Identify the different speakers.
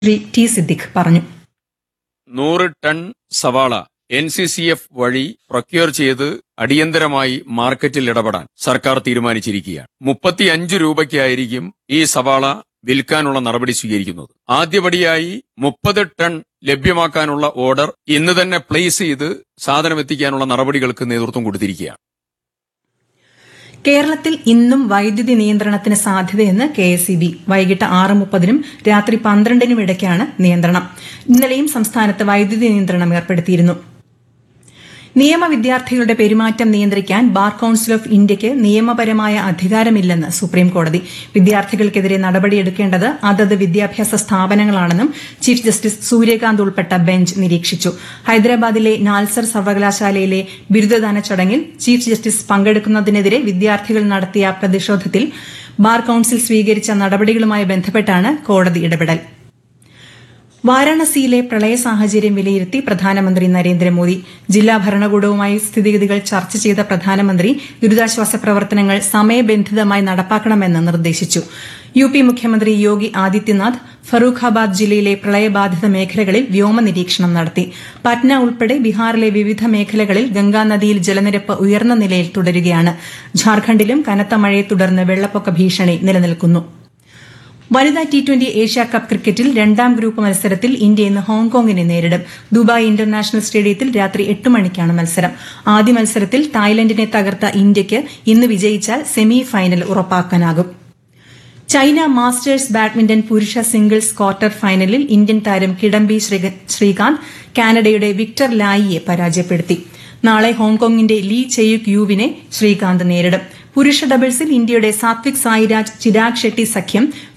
Speaker 1: Shri T Siddique പറഞ്ഞു
Speaker 2: നൂറ് ton സവാള എൻ സി സി എഫ് വഴി പ്രൊക്യൂർ ചെയ്ത് അടിയന്തരമായി മാർക്കറ്റിൽ ഇടപെടാൻ സർക്കാർ തീരുമാനിച്ചിരിക്കുകയാണ് മുപ്പത്തിയഞ്ച് രൂപയ്ക്കായിരിക്കും ഈ സവാള വിൽക്കാനുള്ള നടപടി സ്വീകരിക്കുന്നത് ആദ്യപടിയായി മുപ്പത് ടൺ ലഭ്യമാക്കാനുള്ള ഓർഡർ ഇന്ന് തന്നെ പ്ലേസ് ചെയ്ത് സാധനം എത്തിക്കാനുള്ള നടപടികൾക്ക് നേതൃത്വം കൊടുത്തിരിക്കുകയാണ്
Speaker 1: കേരളത്തിൽ ഇന്നും വൈദ്യുതി നിയന്ത്രണത്തിന് സാധ്യതയെന്ന് കെ എസ് ഇ ബി വൈകിട്ട് ആറ് മുപ്പതിനും രാത്രി പന്ത്രണ്ടിനും ഇടയ്ക്കാണ് നിയന്ത്രണം ഇന്നലെയും സംസ്ഥാനത്ത് വൈദ്യുതി നിയന്ത്രണം ഏർപ്പെടുത്തിയിരുന്നു നിയമ വിദ്യാർത്ഥികളുടെ പെരുമാറ്റം നിയന്ത്രിക്കാൻ ബാർ കൌൺസിൽ ഓഫ് ഇന്ത്യയ്ക്ക് നിയമപരമായ അധികാരമില്ലെന്ന് സുപ്രീം കോടതി വിദ്യാർത്ഥികൾക്കെതിരെ നടപടിയെടുക്കേണ്ടത് അതത് വിദ്യാഭ്യാസ സ്ഥാപനങ്ങളാണെന്നും ചീഫ് ജസ്റ്റിസ് സൂര്യകാന്ത് ഉൾപ്പെട്ട ബെഞ്ച് നിരീക്ഷിച്ചു ഹൈദരാബാദിലെ നാൽസർ സർവകലാശാലയിലെ ബിരുദദാന ചടങ്ങിൽ ചീഫ് ജസ്റ്റിസ് പങ്കെടുക്കുന്നതിനെതിരെ വിദ്യാർത്ഥികൾ നടത്തിയ പ്രതിഷേധത്തിൽ ബാർ കൌൺസിൽ സ്വീകരിച്ച നടപടികളുമായി ബന്ധപ്പെട്ടാണ് കോടതി ഇടപെടൽ വാരാണസിയിലെ പ്രളയ സാഹചര്യം വിലയിരുത്തി പ്രധാനമന്ത്രി നരേന്ദ്രമോദി ജില്ലാ ഭരണകൂടവുമായി സ്ഥിതിഗതികൾ ചർച്ച ചെയ്ത പ്രധാനമന്ത്രി ദുരിതാശ്വാസ പ്രവർത്തനങ്ങൾ സമയബന്ധിതമായി നടപ്പാക്കണമെന്ന് നിർദ്ദേശിച്ചു യു പി മുഖ്യമന്ത്രി യോഗി ആദിത്യനാഥ് ഫറൂഖാബാദ് ജില്ലയിലെ പ്രളയബാധിത മേഖലകളിൽ വ്യോമ നിരീക്ഷണം നടത്തി പറ്റ്ന ഉൾപ്പെടെ ബീഹാറിലെ വിവിധ മേഖലകളിൽ ഗംഗാനദിയിൽ ജലനിരപ്പ് ഉയർന്ന നിലയിൽ തുടരുകയാണ് ഝാർഖണ്ഡിലും കനത്ത മഴയെ തുടർന്ന് വെള്ളപ്പൊക്ക ഭീഷണി നിലനിൽക്കുന്നു വനിതാ ടി ട്വന്റി ഏഷ്യ കപ്പ് ക്രിക്കറ്റിൽ രണ്ടാം ഗ്രൂപ്പ് മത്സരത്തിൽ ഇന്ത്യ ഇന്ന് ഹോങ്കോങ്ങിനെ നേരിടും ദുബായ് ഇന്റർനാഷണൽ സ്റ്റേഡിയത്തിൽ രാത്രി എട്ട് മണിക്കാണ് മത്സരം ആദ്യ മത്സരത്തിൽ തായ്ലൻഡിനെ തകർത്ത ഇന്ത്യയ്ക്ക് ഇന്ന് വിജയിച്ചാൽ സെമി ഫൈനൽ ഉറപ്പാക്കാനാകും ചൈന മാസ്റ്റേഴ്സ് ബാഡ്മിന്റൺ പുരുഷ സിംഗിൾസ് ക്വാർട്ടർ ഫൈനലിൽ ഇന്ത്യൻ താരം കിഡംബി ശ്രീകാന്ത് കാനഡയുടെ വിക്ടർ ലായിയെ പരാജയപ്പെടുത്തി നാളെ ഹോങ്കോങ്ങിന്റെ ലീ ചെയ്യുക് യുവിനെ ശ്രീകാന്ത് നേരിടും പുരുഷ ഡബിൾസിൽ ഇന്ത്യയുടെ സാത്വിക് സായിരാജ് ചിരാഗ് ഷെട്ടി സഖ്യം